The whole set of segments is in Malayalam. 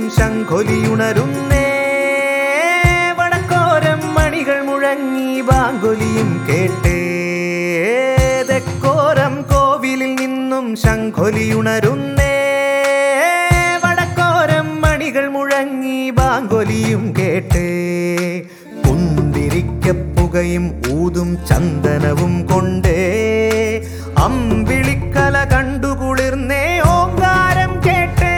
ശംഖൊലിയുണരുന്നേ വടക്കോരം മണികൾ മുഴങ്ങി ബാങ്കൊലിയും കേട്ടേ തെക്കോരം കോവിലിൽ നിന്നും ശംഖൊലിയുണരുന്നേ വടക്കോരം മണികൾ മുഴങ്ങി ബാങ്കൊലിയും കേട്ടേ കുന്തിരിക്കപ്പുകയും ഊതും ചന്ദനവും കൊണ്ടേ അമ്പിളിക്കല കണ്ടു കുളിർന്നേ ഓങ്കാരം കേട്ടേ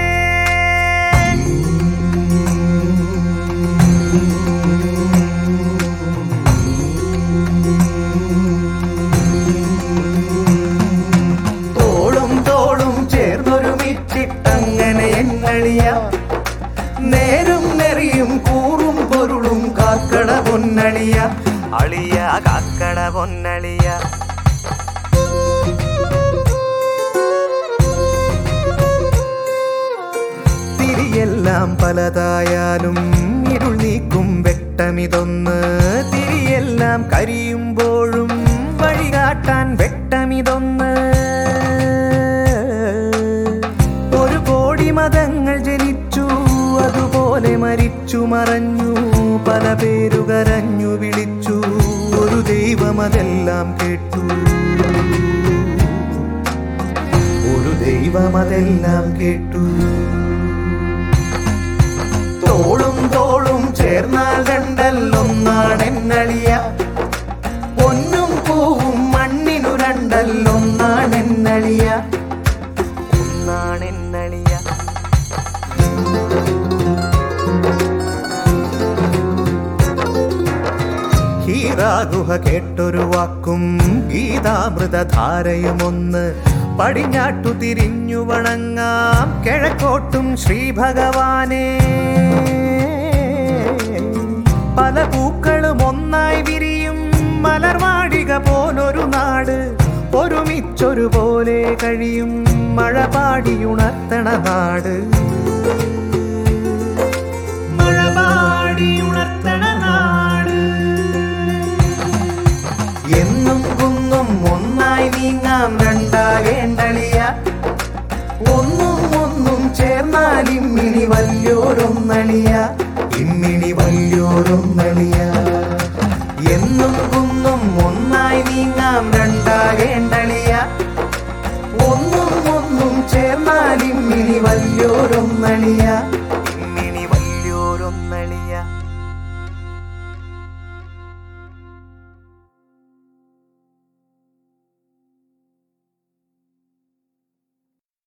തോളും തോളും ചേർന്നൊരുമിച്ചിട്ടങ്ങനെ എന്നളിയ നേരും നെറിയും കൂറും പൊരുളും കാക്കട പൊന്നളിയ അളിയ കാക്കട പൊന്നളിയ തിരിയെല്ലാം പലതായാലും ഇരുൾ നീക്കും വെട്ടമിതൊന്ന് തിരിയെല്ലാം കരിയുമ്പോഴും വഴികാട്ടാൻ വെട്ടമിതൊന്ന് ഒരു കോടി മതങ്ങൾ ജനിച്ചു അതുപോലെ മരിച്ചു മറഞ്ഞു പല പേരു കരഞ്ഞു വിളിച്ചു ഒരു ദൈവമതെല്ലാം കേട്ടു ഒരു ദൈവമതെല്ലാം കേട്ടു തോളും തോളും ചേർന്നാൽ രണ്ടല്ലൊന്നാണെന്നളിയ പൊന്നും പൂവും മണ്ണിനു രണ്ടല്ലൊന്നാണെന്നളിയ ഒന്നാണെന്നളിയ ഹീറാഗുഹ കേട്ടൊരു വാക്കും ഗീതാമൃതധാരയുമൊന്ന് പടിഞ്ഞാട്ടു തിരിഞ്ഞു വണങ്ങാം കിഴക്കോട്ടും ശ്രീ ഭഗവാനെ പല പൂക്കളും ഒന്നായി വിരിയും മലർവാടിക പോലൊരു നാട് ഒരുമിച്ചൊരു പോലെ കഴിയും മഴ പാടിയുണർത്തണ നാട് മഴ പാടിയുണർത്തണ നാട് എന്നും കുന്നും ഒന്നായി നീങ്ങാം രണ്ടാകേണ്ടളിയ ഒന്നും ഒന്നും ചേർന്നാൽ ഇമ്മിണി വല്യോരൊന്നളിയ ഇമ്മിണി വല്യോരൊന്നളിയ എന്നും കുന്നും ഒന്നായി നീങ്ങാം രണ്ടാകേണ്ടളിയ ഒന്നും ഒന്നും ചേർന്നാൽ ഇമ്മിണി വല്യോരൊന്നളിയ ഇമ്മിണി വല്യോരൊന്നളിയ